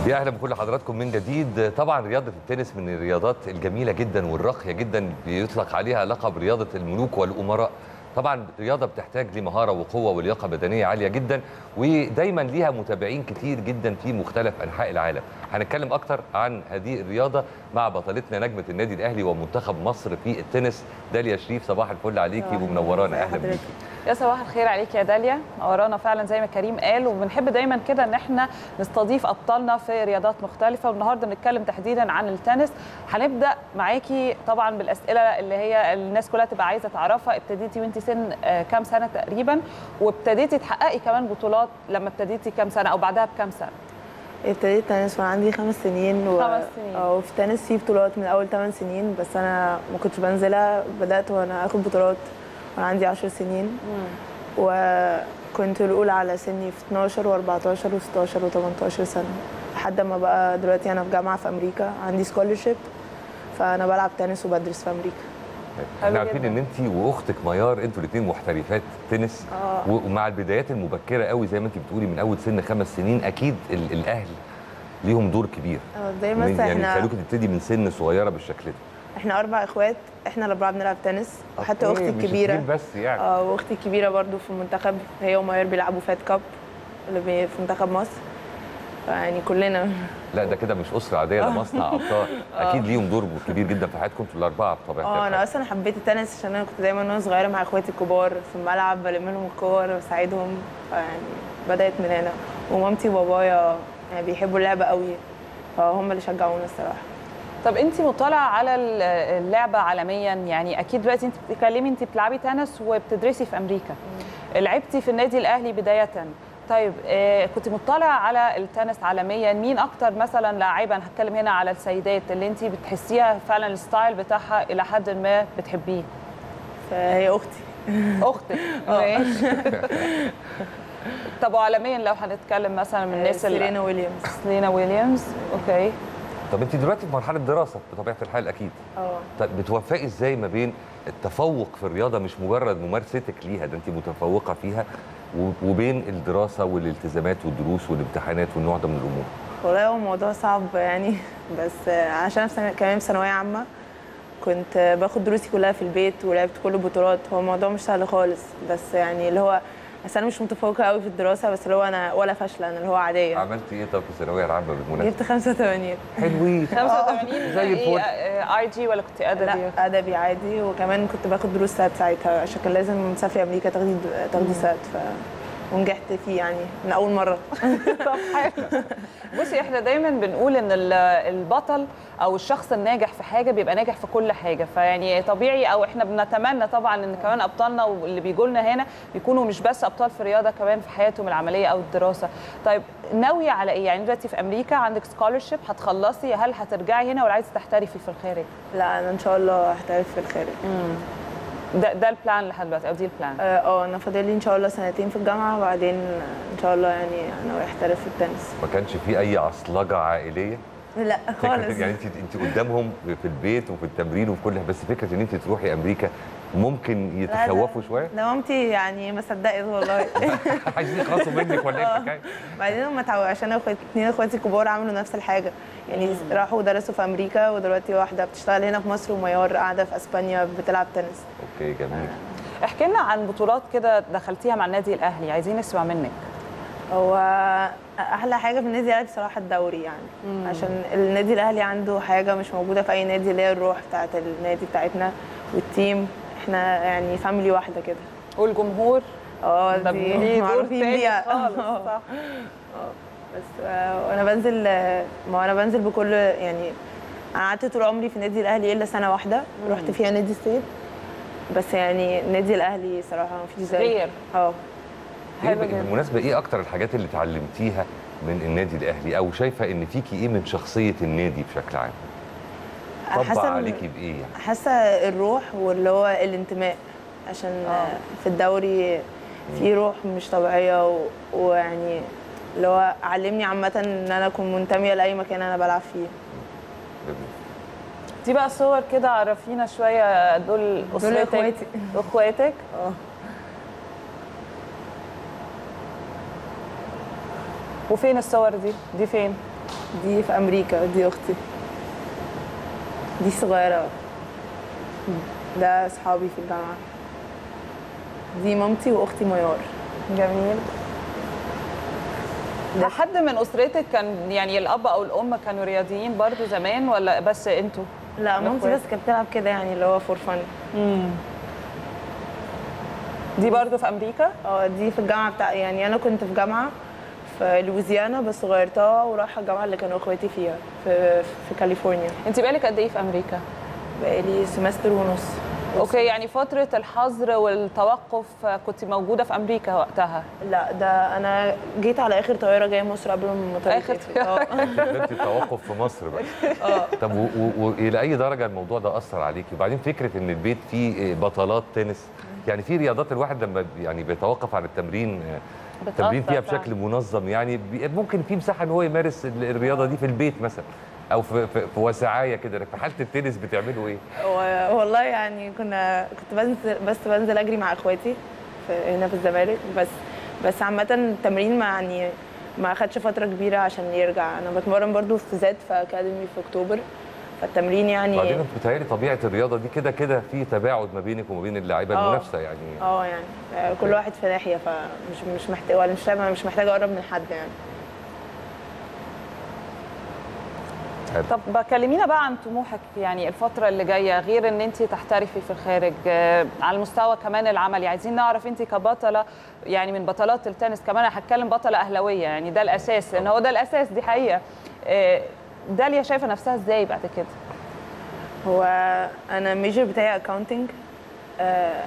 يا اهلا بكل حضراتكم من جديد طبعا رياضه التنس من الرياضات الجميله جدا والراقيه جدا بيطلق عليها لقب رياضه الملوك والامراء طبعا رياضه بتحتاج لمهاره وقوه ولياقه بدنيه عاليه جدا ودايما ليها متابعين كتير جدا في مختلف انحاء العالم هنتكلم اكتر عن هذه الرياضه مع بطلتنا نجمه النادي الاهلي ومنتخب مصر في التنس داليا شريف صباح الفل عليكي صباح ومنورانا النور. اهلا حضرتك. بيكي يا صباح الخير عليك يا داليا ورانا فعلا زي ما كريم قال وبنحب دايما كده ان احنا نستضيف ابطالنا في رياضات مختلفه والنهارده بنتكلم تحديدا عن التنس هنبدا معاكي طبعا بالاسئله اللي هي الناس كلها تبقى عايزه تعرفها ابتديتي وانت سن آه، كام سنه تقريبا وابتديتي تحققي كمان بطولات لما ابتديتي كام سنه او بعدها بكام سنه ابتديت تنس وانا عندي خمس سنين و... خمس سنين. اه وفي تنس في بطولات من اول 8 سنين بس انا ما كنتش بنزلها بدات وانا اخد بطولات وانا عندي 10 سنين وكنت الاولى على سني في 12 و14 و16 و18 سنه لحد ما بقى دلوقتي انا في جامعه في امريكا عندي سكولرشيب فانا بلعب تنس وبدرس في امريكا احنا حلو عارفين جداً. ان انت واختك ميار انتوا الاثنين محترفات تنس اه. و- ومع البدايات المبكره قوي زي ما انت بتقولي من اول سن خمس سنين اكيد ال- الاهل ليهم دور كبير اه زي من- مثلا يعني احنا خلوكي تبتدي من سن صغيره بالشكل ده احنا اربع اخوات احنا الاربعه بنلعب تنس وحتى أوكي، اختي مش الكبيره اتنين بس يعني اه واختي الكبيره برضو في المنتخب هي وماير بيلعبوا فات كاب اللي بي- في منتخب مصر فيعني كلنا لا ده كده مش اسره عاديه ده مصنع ابطال اكيد ليهم دور كبير جدا في حياتكم انتوا الاربعه بطبيعه اه انا الحال. اصلا حبيت التنس عشان انا كنت دايما وانا صغيره مع اخواتي الكبار في الملعب بلم لهم الكور واساعدهم فيعني بدات من هنا ومامتي وبابايا يعني بيحبوا اللعبه قوي فهم اللي شجعونا الصراحه طب انت مطلعه على ال- اللعبه عالميا يعني اكيد دلوقتي انت بتتكلمي انت بتلعبي تنس وبتدرسي في امريكا لعبتي في النادي الاهلي بدايه طيب آه كنت مطلعه على التنس عالميا مين اكتر مثلا لاعيبه انا هتكلم هنا على السيدات اللي انت بتحسيها فعلا الستايل بتاعها الى حد ما بتحبيه فهي اختي اختك ماشي طب وعالميا لو هنتكلم مثلا من الناس اللي سيرينا ويليامز سيلينا ويليامز اوكي طب انت دلوقتي في مرحله دراسه بطبيعه الحال اكيد اه طب بتوفقي ازاي ما بين التفوق في الرياضه مش مجرد ممارستك ليها ده انت متفوقه فيها و- وبين الدراسه والالتزامات والدروس والامتحانات والنوع ده من الامور والله هو الموضوع صعب يعني بس عشان في سنة كمان في ثانوية عامة كنت باخد دروسي كلها في البيت ولعبت كل البطولات هو الموضوع مش سهل خالص بس يعني اللي هو بس انا مش متفوقة قوي في الدراسة بس اللي هو انا ولا فاشلة انا اللي هو عادية عملتي ايه طب في الثانويه العامه بالمناسبه جبت 85 حلوين 85 زي الفل. اي جي ولا كنت ادبي لا ادبي عادي وكمان كنت باخد دروس سات ساعتها عشان كان لازم تسافري امريكا تاخدي تاخدي سات ف ونجحت فيه يعني من اول مرة طب حلو بصي احنا دايما بنقول ان ال- البطل او الشخص الناجح في حاجه بيبقى ناجح في كل حاجه فيعني طبيعي او احنا بنتمنى طبعا ان كمان ابطالنا واللي بيجوا لنا هنا يكونوا مش بس ابطال في الرياضه كمان في حياتهم العمليه او الدراسه طيب ناويه على ايه يعني دلوقتي في امريكا عندك سكولرشيب هتخلصي هل هترجعي هنا ولا عايزه تحترفي في الخارج لا انا ان شاء الله هحترف في الخارج ده ده البلان لحد دلوقتي او دي البلان اه آه، انا فاضل لي ان شاء الله سنتين في الجامعه وبعدين ان شاء الله يعني انا احترف في التنس ما كانش في اي عصلجه عائليه لا فكره خالص يعني انت انت قدامهم في البيت وفي التمرين وفي كل بس فكره ان انت تروحي امريكا ممكن يتخوفوا شويه ده مامتي يعني ما صدقت والله عايزين يخلصوا منك ولا ايه آه. الحكايه بعدين هم اتعودوا عشان اخوات اتنين اخواتي الكبار عملوا نفس الحاجه يعني راحوا درسوا في امريكا ودلوقتي واحده بتشتغل هنا في مصر وميار قاعده في اسبانيا بتلعب تنس اوكي جميل احكي لنا عن بطولات كده دخلتيها مع النادي الاهلي عايزين نسمع منك هو احلى حاجه في النادي الاهلي بصراحه الدوري يعني عشان النادي الاهلي عنده حاجه مش موجوده في اي نادي اللي هي الروح بتاعت النادي بتاعتنا والتيم احنا يعني فاميلي واحده كده والجمهور اه ده دي ليه دور معروفين تاني بيها خالص آه. صح بس آه، وانا بنزل آه، ما انا بنزل بكل يعني انا قعدت طول عمري في النادي الاهلي الا سنه واحده رحت فيها نادي ستيت بس يعني النادي الاهلي صراحه ما فيش زيه غير. اه إيه حلو ب- جدا. بالمناسبه ايه اكتر الحاجات اللي اتعلمتيها من النادي الاهلي او شايفه ان فيكي ايه من شخصيه النادي بشكل عام طبق حاسة إن- عليكي بايه يعني حاسه الروح واللي هو الانتماء عشان آه. في الدوري في روح مش طبيعيه و- ويعني اللي هو علمني عامه ان انا اكون منتميه لاي مكان انا بلعب فيه جميل. دي بقى صور كده عرفينا شويه دول اسرتك إخواتي. اخواتك اه وفين الصور دي دي فين دي في امريكا دي اختي دي صغيره ده اصحابي في الجامعه دي مامتي واختي ميار جميل ده حد من اسرتك كان يعني الاب او الام كانوا رياضيين برضو زمان ولا بس انتوا لا مامتي الأخوات. بس كانت بتلعب كده يعني اللي هو فور فن دي برضو في امريكا اه دي في الجامعه بتاع يعني انا كنت في جامعه في لويزيانا بس غيرتها ورايحه الجامعه اللي كانوا اخواتي فيها في في كاليفورنيا انت بقالك قد ايه في امريكا بقالي سمستر ونص اوكي يعني فتره الحظر والتوقف كنت موجوده في امريكا وقتها لا ده انا جيت على اخر طياره جايه مصر قبل ما المطار آخر يتقفل. اه انت التوقف في مصر بقى طب و- و- والى اي درجه الموضوع ده اثر عليكي وبعدين فكره ان البيت فيه بطلات تنس يعني في رياضات الواحد لما بي- يعني بيتوقف عن التمرين التمرين بتأثر فيها فعلا. بشكل منظم يعني بي- ممكن في مساحه ان هو يمارس ال- الرياضه دي في البيت مثلا او في في, في وسعايه كده في حاله التنس بتعملوا ايه؟ و- والله يعني كنا كنت بنزل بس بنزل اجري مع اخواتي في هنا في الزمالك بس بس عامه التمرين ما يعني ما اخدش فتره كبيره عشان يرجع انا بتمرن برضو في زاد في اكاديمي في اكتوبر فالتمرين يعني بعدين انت بتهيألي طبيعه الرياضه دي كده كده في تباعد ما بينك وما بين اللاعيبه آه. المنافسه يعني اه يعني آه، كل واحد في ناحيه فمش مش محتاج ولا مش مش محتاجه اقرب من حد يعني طب كلمينا بقى عن طموحك يعني الفترة اللي جاية غير ان انت تحترفي في الخارج آه، على المستوى كمان العملي عايزين نعرف انت كبطلة يعني من بطلات التنس كمان انا هتكلم بطلة اهلاوية يعني ده الاساس لان هو ده الاساس دي حقيقة آه، داليا شايفة نفسها ازاي بعد كده؟ هو انا الميجر بتاعي اكاونتنج آه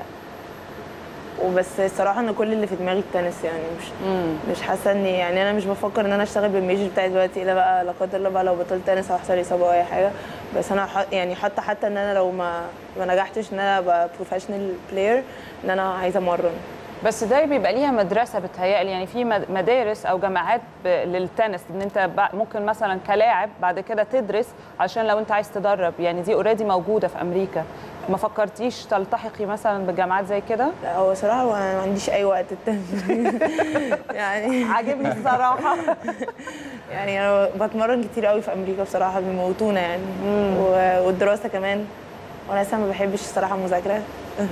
وبس الصراحه ان كل اللي في دماغي التنس يعني مش مش حاسه اني يعني انا مش بفكر ان انا اشتغل بالميجر بتاعي دلوقتي الا بقى لا قدر الله بقى لو بطلت تنس او حصل لي اصابه او اي حاجه بس انا ح- يعني حاطه حتى ان انا لو ما ما نجحتش ان انا ابقى بروفيشنال بلاير ان انا عايزه امرن بس ده بيبقى ليها مدرسه بتهيألي يعني في مد- مدارس او جامعات ب- للتنس ان انت بع- ممكن مثلا كلاعب بعد كده تدرس عشان لو انت عايز تدرب يعني دي اوريدي موجوده في امريكا ما فكرتيش تلتحقي مثلا بجامعات زي كده لا هو صراحه هو انا ما عنديش اي وقت التنس يعني عاجبني الصراحه يعني انا بتمرن كتير قوي في امريكا بصراحه بيموتونا يعني و- والدراسه كمان وانا لسه ما بحبش الصراحه المذاكره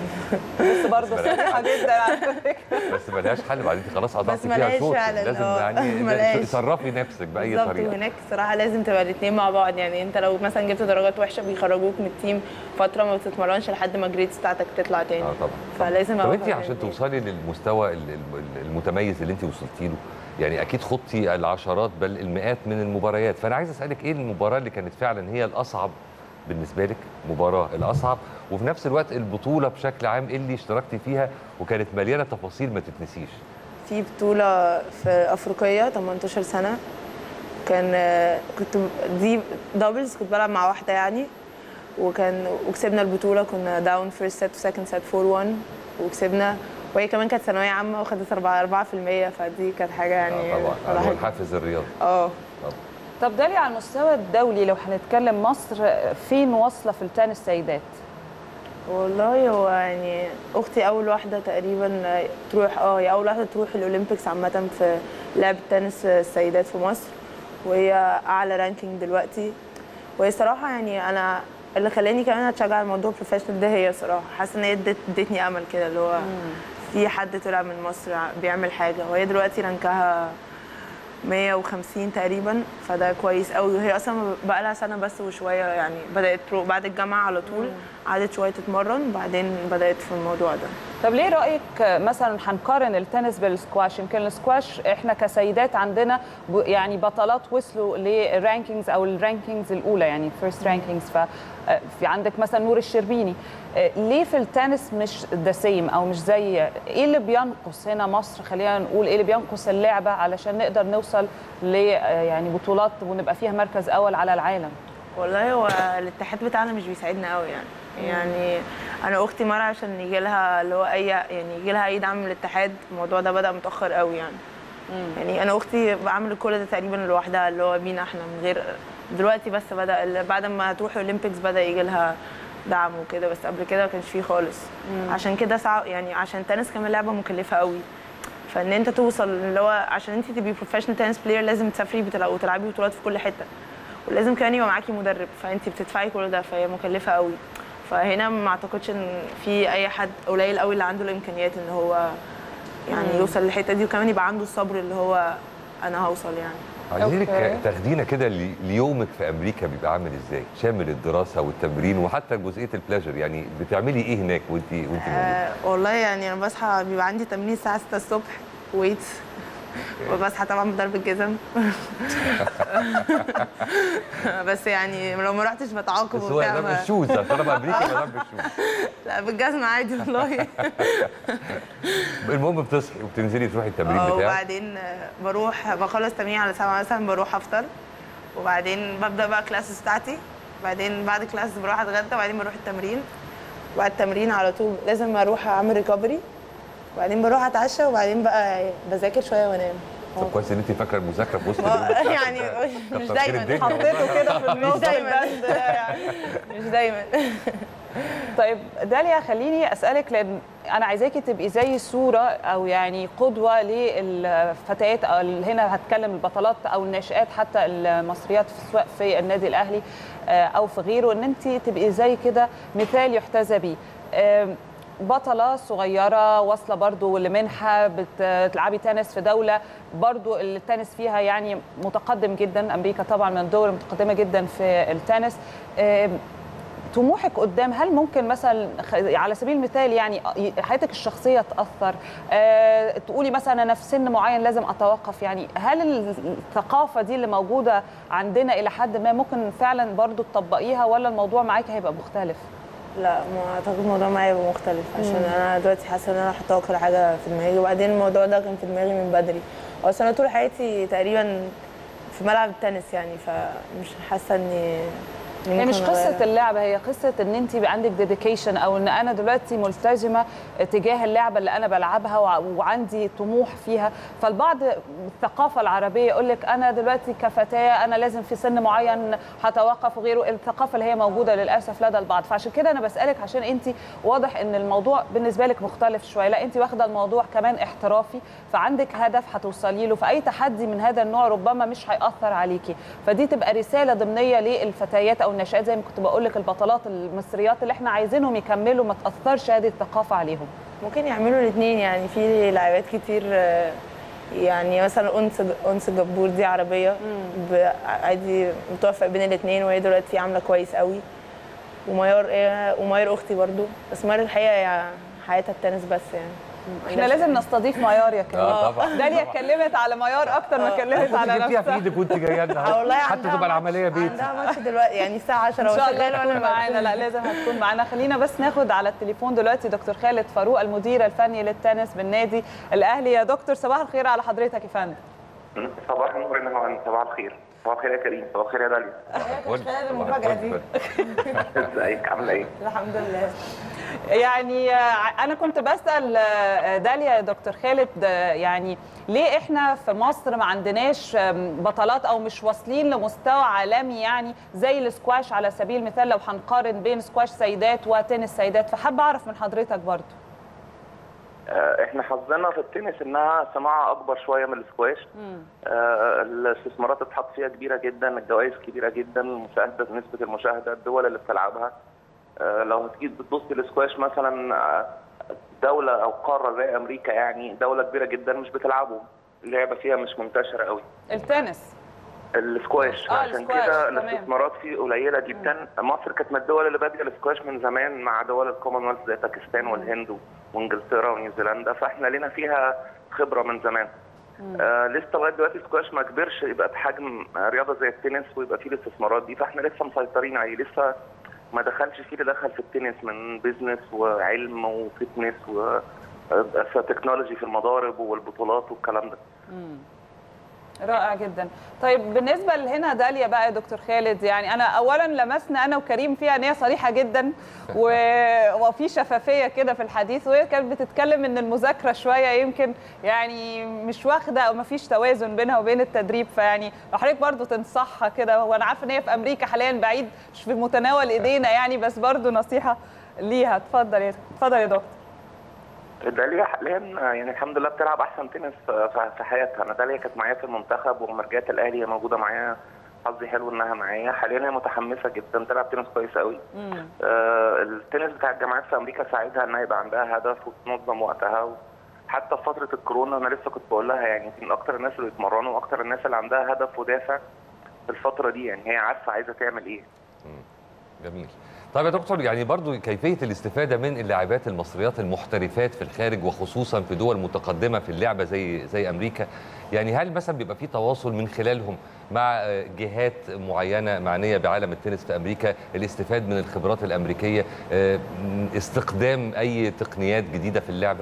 بس برضه صريحه جدا على فكره بس ملهاش حل بعدين انت خلاص قطعتي بس فيها ملهاش شوط فعلا، لازم اه. يعني ملهاش. تصرفي نفسك باي بالظبط طريقه وهناك الصراحه لازم تبقى الاثنين مع بعض يعني انت لو مثلا جبت درجات وحشه بيخرجوك من التيم فتره ما بتتمرنش لحد ما الجريدز بتاعتك تطلع تاني اه طبعا فلازم طب أوفق انت بين عشان الاتنين. توصلي للمستوى ال- ال- المتميز اللي انت وصلتي له يعني اكيد خضتي العشرات بل المئات من المباريات فانا عايز اسالك ايه المباراه اللي كانت فعلا هي الاصعب بالنسبه لك مباراه الاصعب وفي نفس الوقت البطوله بشكل عام اللي اشتركتي فيها وكانت مليانه تفاصيل ما تتنسيش في بطوله في افريقيا 18 سنه كان كنت دي دبلز كنت بلعب مع واحده يعني وكان وكسبنا البطوله كنا داون فيرست سيت وسكند سيت 4 1 وكسبنا وهي كمان كانت ثانويه عامه وخدت 4 4% فدي كانت حاجه يعني آه طبعا فرحت. هو الحافز الرياضي اه طبعا. طب دالي على المستوى الدولي لو هنتكلم مصر فين واصله في التنس سيدات والله هو يعني اختي اول واحده تقريبا تروح اه هي اول واحده تروح الاولمبيكس عامه في لعب التنس السيدات في مصر وهي اعلى رانكينج دلوقتي وهي صراحه يعني انا اللي خلاني كمان اتشجع على الموضوع بروفيشنال ده هي صراحه حاسه ان هي ادت- ادتني امل كده اللي هو في حد طلع من مصر بيعمل حاجه وهي دلوقتي رانكها 150 تقريبا فده كويس قوي وهي اصلا بقى لها سنه بس وشويه يعني بدات تروح بعد الجامعه على طول قعدت شويه تتمرن بعدين بدات في الموضوع ده طب ليه رايك مثلا هنقارن التنس بالسكواش يمكن السكواش احنا كسيدات عندنا ب- يعني بطلات وصلوا للرانكينجز او الرانكينجز الاولى يعني فيرست رانكينجز ف آه، في عندك مثلا نور الشربيني آه، ليه في التنس مش ذا سيم او مش زي ايه اللي بينقص هنا مصر خلينا نقول ايه اللي بينقص اللعبه علشان نقدر نوصل ل آه، يعني بطولات ونبقى فيها مركز اول على العالم والله هو الاتحاد بتاعنا مش بيساعدنا قوي يعني يعني انا اختي مره عشان يجي لها اللي هو اي يعني يجي لها اي دعم من الاتحاد الموضوع ده بدا متاخر قوي يعني يعني انا اختي بعمل كل ده تقريبا لوحدها اللي هو بينا احنا من غير دلوقتي بس بدا ال- بعد ما تروح الاولمبيكس بدا يجي لها دعم وكده بس قبل كده ما كانش فيه خالص عشان كده صعب يعني عشان تنس كمان لعبه مكلفه قوي فان انت توصل اللي هو عشان انت تبقي بروفيشنال تنس بلاير لازم تسافري بتلع- وتلعبي بطولات في كل حته ولازم كمان يبقى معاكي مدرب فانت بتدفعي كل ده فهي مكلفه قوي فهنا ما اعتقدش ان في اي حد قليل قوي اللي عنده الامكانيات ان هو يعني يوصل للحته دي وكمان يبقى عنده الصبر اللي هو انا هوصل يعني عايزينك أوكي. تاخدينا كده لي- ليومك في امريكا بيبقى عامل ازاي شامل الدراسه والتمرين وحتى جزئيه البلاجر يعني بتعملي ايه هناك وانت وانت موجوده آه والله يعني انا بصحى بيبقى عندي تمرين الساعه 6 الصبح ويت وبصحى طبعا بضرب الجزم بس يعني لو ما رحتش بتعاقب بس هو وبتاع ده ما- بالشوز عشان انا امريكا بنام بالشوز لا بالجزمه عادي والله المهم بتصحي وبتنزلي تروحي التمرين آه، بتاعك وبعدين آه، بروح بخلص تمرين على سبعة مثلا بروح افطر وبعدين ببدا بقى كلاسز بتاعتي بعدين بعد كلاس بروح اتغدى وبعدين بروح التمرين وبعد التمرين على طول لازم اروح اعمل ريكفري وبعدين بروح اتعشى وبعدين بقى بذاكر شويه وانام طب كويس ان انت فاكره المذاكره في وسط ما- اليوم ده. يعني مش كتر خير دايما الدنيا. حطيته كده في النص مش دايما البند ده يعني مش دايما طيب داليا خليني اسالك لان انا عايزاكي تبقي زي صوره او يعني قدوه للفتيات او ال- هنا هتكلم البطلات او الناشئات حتى المصريات في سواء في النادي الاهلي آه، او في غيره ان انت تبقي زي كده مثال يحتذى بيه آم، بطلة صغيرة واصلة برضو لمنحة بتلعبي تنس في دولة برضو التنس فيها يعني متقدم جدا أمريكا طبعا من الدول المتقدمة جدا في التنس آم، طموحك قدام هل ممكن مثلا خ- على سبيل المثال يعني حياتك الشخصيه تاثر أه تقولي مثلا انا في سن معين لازم اتوقف يعني هل الثقافه دي اللي موجوده عندنا الى حد ما ممكن فعلا برضو تطبقيها ولا الموضوع معاكي هيبقى مختلف لا ما اعتقد الموضوع معايا يبقى مختلف عشان انا دلوقتي حاسه ان انا حاطه كل حاجه في دماغي وبعدين الموضوع ده كان في دماغي من بدري اصل انا طول حياتي تقريبا في ملعب التنس يعني فمش حاسه اني إني هي مش ممكن قصه أغير. اللعبه هي قصه ان انت يبقى عندك ديديكيشن او ان انا دلوقتي ملتزمه تجاه اللعبه اللي انا بلعبها وع- وعندي طموح فيها فالبعض الثقافه العربيه يقول لك انا دلوقتي كفتاه انا لازم في سن معين هتوقف وغيره الثقافه اللي هي موجوده للاسف لدى البعض فعشان كده انا بسالك عشان انت واضح ان الموضوع بالنسبه لك مختلف شويه لا انت واخده الموضوع كمان احترافي فعندك هدف هتوصلي له فاي تحدي من هذا النوع ربما مش هياثر عليكي فدي تبقى رساله ضمنيه للفتيات او الناشئات زي ما كنت بقول لك البطلات المصريات اللي احنا عايزينهم يكملوا ما تاثرش هذه الثقافه عليهم ممكن يعملوا الاثنين يعني في لاعبات كتير آه، يعني مثلا انس انس جبور دي عربيه ب- عادي بتوفق بين الاثنين وهي دلوقتي عامله كويس قوي وميار إيه وميار اختي برضو بس ميار الحقيقه يعني حياتها التنس بس يعني احنا لازم نستضيف ميار يا كريم اه طبعا داليا اتكلمت على ميار اكتر ما اتكلمت على كنت جبتيها في نفسها ايدك وانت جايه لنا آه، والله حتى عندها تبقى العمليه ماتش- بيت عندها ماتش دلوقتي يعني الساعه 10 ان شاء وشغالة الله وأنا تكون معانا لا لازم هتكون معانا خلينا بس ناخد على التليفون دلوقتي دكتور خالد فاروق المدير الفني للتنس بالنادي الاهلي يا دكتور صباح الخير على حضرتك يا فندم صباح النور يا نهى صباح الخير صباح الخير يا كريم صباح الخير يا داليا المفاجأة دي. ازيك عامله ايه؟ الحمد لله يعني آه، انا كنت بسال آه، داليا يا دكتور خالد آه، يعني ليه احنا في مصر ما عندناش آم، بطلات او مش واصلين لمستوى عالمي يعني زي السكواش على سبيل المثال لو هنقارن بين سكواش سيدات وتنس سيدات فحابه اعرف من حضرتك برضو آه، احنا حظنا في التنس انها صناعه اكبر شويه من السكواش آه، الاستثمارات اتحط فيها كبيره جدا الجوائز كبيره جدا المشاهده نسبه المشاهده الدول اللي بتلعبها آه، لو هتيجي تبص للسكواش مثلا آه، دوله او قاره زي امريكا يعني دوله كبيره جدا مش بتلعبه اللعبه فيها مش منتشره قوي التنس السكواش آه، عشان السكواش، كده تمام. الاستثمارات فيه قليله جدا مصر كانت من الدول اللي باديه السكواش من زمان مع دول الكومنولث زي باكستان والهند وانجلترا ونيوزيلندا فاحنا لنا فيها خبره من زمان آه لسه لغايه دلوقتي السكواش ما كبرش يبقى بحجم رياضه زي التنس ويبقى فيه الاستثمارات دي فاحنا لسه مسيطرين عليه لسه ما دخلش فيه اللي دخل في التنس من بيزنس وعلم وفتنس و تكنولوجي في المضارب والبطولات والكلام ده رائع جدا طيب بالنسبه لهنا داليا بقى يا دكتور خالد يعني انا اولا لمسنا انا وكريم فيها ان هي صريحه جدا و... وفي شفافيه كده في الحديث وهي كانت بتتكلم ان المذاكره شويه يمكن يعني مش واخده او ما فيش توازن بينها وبين التدريب فيعني لو حضرتك برضو تنصحها كده وانا عارفه ان هي في امريكا حاليا بعيد مش في متناول ايدينا يعني بس برضو نصيحه ليها اتفضل يا اتفضل يا دكتور داليا حاليا يعني الحمد لله بتلعب احسن تنس في في حياتها انا داليا كانت معايا في المنتخب ولما رجعت الاهلي هي موجوده معايا حظي حلو انها معايا حاليا هي متحمسه جدا بتلعب تنس كويس قوي مم. آه التنس بتاع الجامعات في امريكا ساعدها انها يبقى عندها هدف وتنظم وقتها و... حتى في فتره الكورونا انا لسه كنت بقول لها يعني من اكتر الناس اللي بيتمرنوا واكتر الناس اللي عندها هدف ودافع في الفتره دي يعني هي عارفه عايزه تعمل ايه جميل طيب يا دكتور يعني برضو كيفية الاستفادة من اللاعبات المصريات المحترفات في الخارج وخصوصا في دول متقدمة في اللعبة زي زي أمريكا يعني هل مثلا بيبقى في تواصل من خلالهم مع آه، جهات معينة معنية بعالم التنس في أمريكا الاستفاد من الخبرات الأمريكية آه، استخدام أي تقنيات جديدة في اللعبة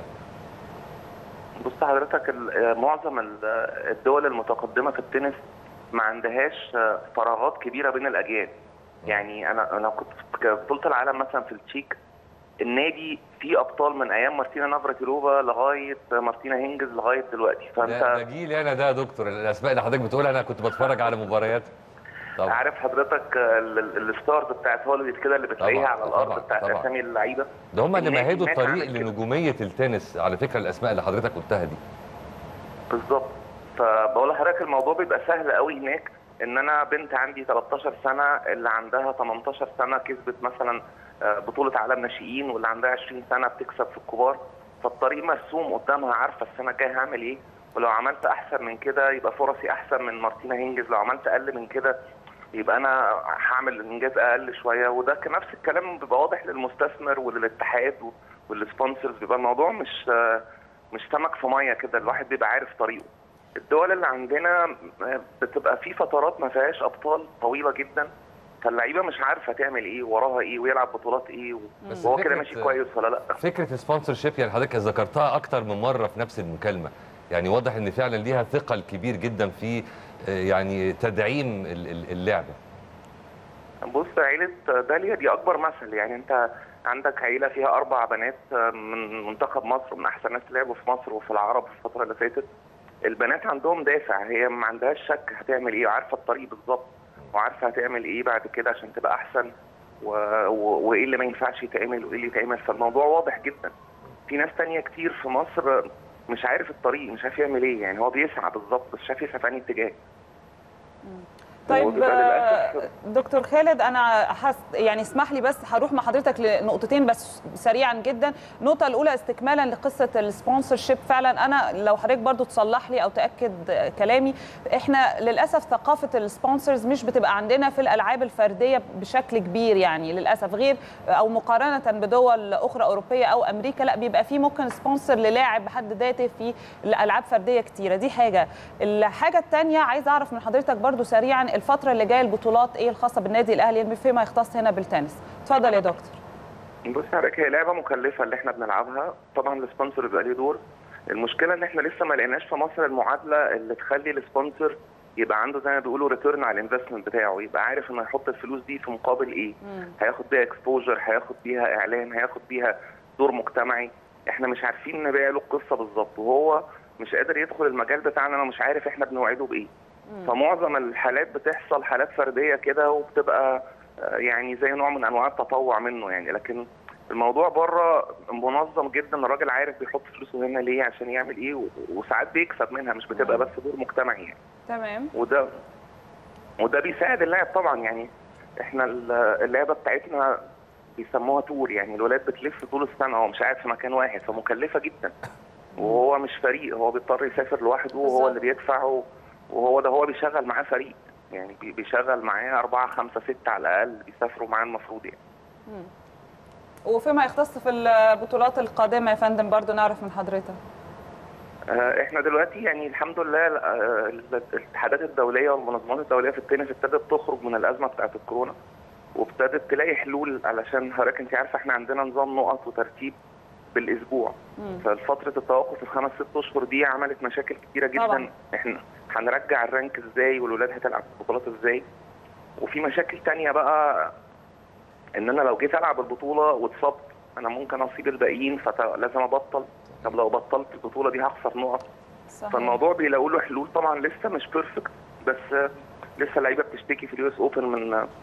بص حضرتك ال- معظم ال- الدول المتقدمه في التنس ما عندهاش فراغات كبيره بين الاجيال يعني انا انا كنت في بطوله العالم مثلا في التشيك النادي فيه ابطال من ايام مارتينا نافراتيلوفا لغايه مارتينا هينجز لغايه دلوقتي ده, ده فانت جيلي أنا ده يا دكتور الأسماء اللي حضرتك بتقولها أنا كنت بتفرج على مباريات طبعا عارف حضرتك ال- ال- الستارز بتاعت هوليوود كده اللي بتلاقيها طبعاً، على الارض طبعاً، بتاعت طبعاً. اسامي اللعيبه ده هم اللي النادي مهدوا مات الطريق عامل كده. لنجومية التنس على فكرة الأسماء اللي حضرتك قلتها دي بالظبط فبقول لحضرتك الموضوع بيبقى سهل قوي هناك ان انا بنت عندي 13 سنه اللي عندها 18 سنه كسبت مثلا آه، بطوله عالم ناشئين واللي عندها 20 سنه بتكسب في الكبار فالطريق مرسوم قدامها عارفه السنه الجايه هعمل ايه ولو عملت احسن من كده يبقى فرصي احسن من مارتينا هينجز لو عملت اقل من كده يبقى انا هعمل انجاز اقل شويه وده كان نفس الكلام بيبقى واضح للمستثمر وللاتحاد والسبونسرز بيبقى الموضوع مش آه، مش سمك في ميه كده الواحد بيبقى عارف طريقه الدول اللي عندنا بتبقى في فترات ما فيهاش ابطال طويله جدا فاللعيبه مش عارفه تعمل ايه وراها ايه ويلعب بطولات ايه بس وهو كده فكرة- ماشي كويس ولا لا فكره سبونسر شيب يعني حضرتك ذكرتها اكتر من مره في نفس المكالمه يعني واضح ان فعلا ليها ثقل كبير جدا في آه، يعني تدعيم ال- ال- اللعبه بص عيلة داليا دي أكبر مثل يعني أنت عندك عيلة فيها أربع بنات من منتخب مصر من أحسن ناس لعبوا في مصر وفي العرب في الفترة اللي فاتت البنات عندهم دافع هي ما عندهاش شك هتعمل إيه وعارفة الطريق بالظبط وعارفة هتعمل إيه بعد كده عشان تبقى أحسن و... و... وإيه اللي ما ينفعش يتعمل وإيه اللي يتعمل فالموضوع واضح جدا في ناس تانية كتير في مصر مش عارف الطريق مش عارف يعمل إيه يعني هو بيسعى بالظبط بس مش عارف يسعى في أنهي اتجاه طيب وبيبقى آه، للأسف دكتور خالد انا حس يعني اسمح لي بس هروح مع حضرتك لنقطتين بس سريعا جدا النقطه الاولى استكمالا لقصه السبونسر شيب فعلا انا لو حضرتك برضو تصلح لي او تاكد كلامي احنا للاسف ثقافه السبونسرز مش بتبقى عندنا في الالعاب الفرديه بشكل كبير يعني للاسف غير او مقارنه بدول اخرى اوروبيه او امريكا لا بيبقى في ممكن سبونسر للاعب بحد ذاته في الالعاب فرديه كتيره دي حاجه الحاجه الثانيه عايز اعرف من حضرتك برضو سريعا الفتره اللي جايه البطولات ايه الخاصه بالنادي الاهلي فيما يختص هنا بالتنس اتفضل يا دكتور بص حضرتك هي لعبه مكلفه اللي احنا بنلعبها طبعا السبونسر بيبقى ليه دور المشكله ان احنا لسه ما لقيناش في مصر المعادله اللي تخلي السبونسر يبقى عنده زي ما بيقولوا ريتيرن على الانفستمنت بتاعه يبقى عارف انه هيحط الفلوس دي في مقابل ايه هياخد بيها اكسبوجر هياخد بيها اعلان هياخد بيها دور مجتمعي احنا مش عارفين نبيع له القصه بالظبط وهو مش قادر يدخل المجال بتاعنا انا مش عارف احنا بنوعده بايه فمعظم الحالات بتحصل حالات فرديه كده وبتبقى آه، يعني زي نوع من انواع التطوع منه يعني لكن الموضوع بره منظم جدا الراجل عارف بيحط فلوسه هنا ليه عشان يعمل ايه و- وساعات بيكسب منها مش بتبقى بس دور مجتمعي يعني تمام وده وده بيساعد اللاعب طبعا يعني احنا ال- اللعبه بتاعتنا بيسموها تور يعني الولاد بتلف طول السنه هو مش قاعد في مكان واحد فمكلفه جدا وهو مش فريق هو بيضطر يسافر لوحده وهو بالظبط. اللي بيدفع و- وهو ده هو بيشغل معاه فريق يعني بي- بيشغل معاه أربعة خمسة ستة على الأقل بيسافروا معاه المفروض يعني وفيما يختص في البطولات القادمه يا فندم برضو نعرف من حضرتك آه، احنا دلوقتي يعني الحمد لله آه، الاتحادات الدوليه والمنظمات الدوليه في التنس ابتدت تخرج من الازمه بتاعت الكورونا وابتدت تلاقي حلول علشان حضرتك انت عارفه احنا عندنا نظام نقط وترتيب بالاسبوع ففتره التوقف الخمس ست اشهر دي عملت مشاكل كتيره جدا طبعاً. احنا هنرجع الرانك ازاي والولاد هتلعب البطولات ازاي وفي مشاكل تانية بقى ان انا لو جيت العب البطوله واتصبت انا ممكن اصيب الباقيين فلازم ابطل طب لو بطلت البطوله دي هخسر نقط صحيح. فالموضوع بيلاقوا له حلول طبعا لسه مش بيرفكت بس آه، لسه اللعيبه بتشتكي في اليو اس اوبن من آه،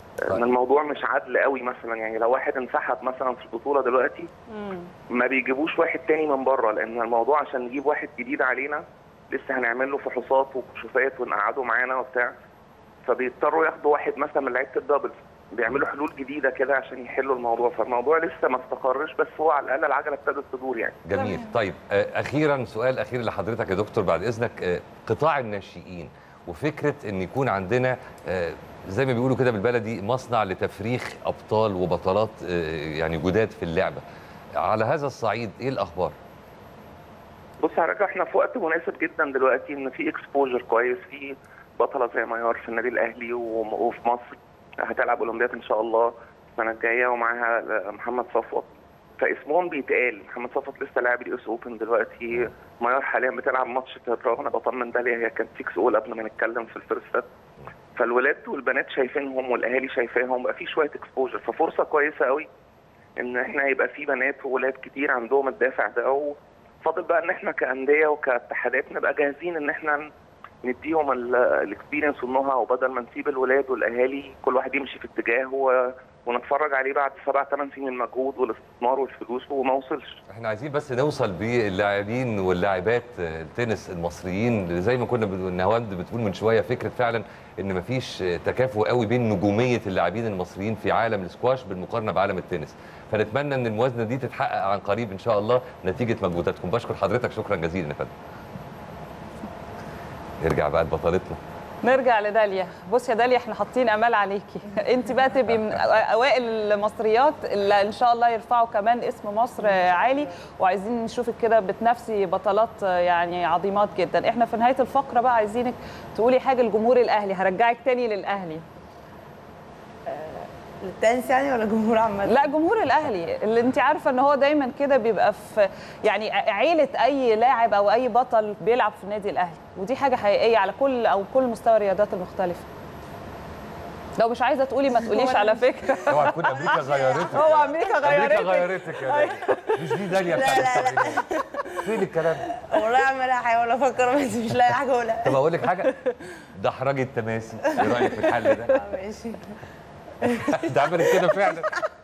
ان الموضوع مش عدل قوي مثلا يعني لو واحد انسحب مثلا في البطوله دلوقتي ما بيجيبوش واحد تاني من بره لان الموضوع عشان نجيب واحد جديد علينا لسه هنعمل له فحوصات وكشوفات ونقعده معانا وبتاع فبيضطروا ياخدوا واحد مثلا من لعيبه الدبل بيعملوا حلول جديده كده عشان يحلوا الموضوع فالموضوع لسه ما استقرش بس هو على الاقل العجله ابتدت تدور يعني جميل تمام. طيب آه، اخيرا سؤال اخير لحضرتك يا دكتور بعد اذنك آه، قطاع الناشئين وفكره ان يكون عندنا آه، زي ما بيقولوا كده بالبلدي مصنع لتفريخ ابطال وبطلات آه، يعني جداد في اللعبه على هذا الصعيد ايه الاخبار بص يا راجل احنا في وقت مناسب جدا دلوقتي ان في اكسبوجر كويس في بطله زي ميار في النادي الاهلي وم- وفي مصر هتلعب اولمبياد ان شاء الله السنه الجايه ومعاها محمد صفوت فاسمهم بيتقال محمد صفوت لسه لاعب اليو اس اوبن دلوقتي ميار حاليا بتلعب ماتش برغم انا بطمن داليا هي كانت 6 اول قبل ما نتكلم في الفيرست سيت فالولاد والبنات شايفينهم والاهالي شايفاهم بقى في شويه اكسبوجر ففرصه كويسه قوي ان احنا يبقى في بنات وولاد كتير عندهم الدافع ده وفاضل بقى ان احنا كانديه وكاتحادات نبقى جاهزين ان احنا نديهم الاكسبيرينس والنهى وبدل ما نسيب الولاد والاهالي كل واحد يمشي في اتجاه و... ونتفرج عليه بعد سبع ثمان سنين المجهود والاستثمار والفلوس وما وصلش احنا عايزين بس نوصل باللاعبين واللاعبات آه، التنس المصريين زي ما كنا بنقول- نهاوند بتقول من شويه فكره فعلا ان مفيش آه، تكافؤ قوي بين نجوميه اللاعبين المصريين في عالم السكواش بالمقارنه بعالم التنس فنتمنى ان الموازنه دي تتحقق عن قريب ان شاء الله نتيجه مجهوداتكم بشكر حضرتك شكرا جزيلا يا فندم نرجع بقى لبطلتنا نرجع لداليا بص يا داليا احنا حاطين امال عليكي انت بقى تبقي من اوائل المصريات اللي ان شاء الله يرفعوا كمان اسم مصر عالي وعايزين نشوفك كده بتنافسي بطلات يعني عظيمات جدا احنا في نهايه الفقره بقى عايزينك تقولي حاجه لجمهور الاهلي هرجعك تاني للاهلي للتنس يعني ولا جمهور عامة؟ لا جمهور الاهلي اللي انت عارفه ان هو دايما كده بيبقى في يعني عيله اي لاعب او اي بطل بيلعب في النادي الاهلي ودي حاجه حقيقيه على كل او كل مستوى الرياضات المختلفه لو مش عايزه تقولي ما تقوليش على فكره اوعى تكون امريكا غيرتك هو امريكا امريكا غيرتك غيرتك يا داليا. مش دي داليا لا، بتاعت لا، لا. السبعينات. فين الكلام ده؟ والله عمالة احاول افكر بس مش لاقي حاجة اقولها طب اقول لك حاجه دحرجة تماسي ايه رايك في الحل ده؟ آه، ماشي ده عملت كده فعلا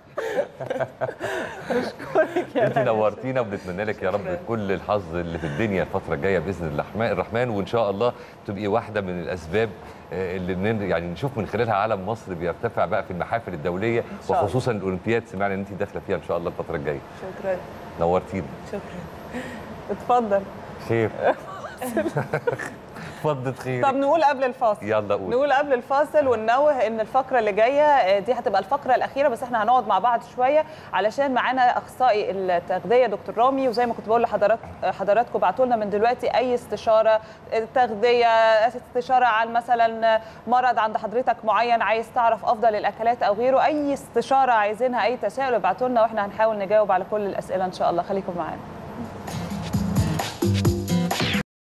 انت نورتينا وبنتمنى لك يا رب كل الحظ اللي في الدنيا الفتره الجايه باذن الرحمن الرحمن وان شاء الله تبقي واحده من الاسباب آه، اللي نن- يعني نشوف من خلالها علم مصر بيرتفع بقى في المحافل الدوليه شاء الله. وخصوصا الاولمبياد سمعنا ان انت داخله فيها ان شاء الله الفتره الجايه شكرا نورتينا شكرا اتفضل خير فضت خير طب نقول قبل الفاصل يلا قول نقول قبل الفاصل وننوه ان الفقره اللي جايه آه، دي هتبقى الفقره الاخيره بس احنا هنقعد مع بعض شويه علشان معانا اخصائي التغذيه دكتور رامي وزي ما كنت بقول لحضرات حضراتكم ابعتوا لنا من دلوقتي اي استشاره آه، تغذيه استشاره عن مثلا مرض عند حضرتك معين عايز تعرف افضل الاكلات او غيره اي استشاره عايزينها اي تساؤل ابعتوا لنا واحنا هنحاول نجاوب على كل الاسئله ان شاء الله خليكم معانا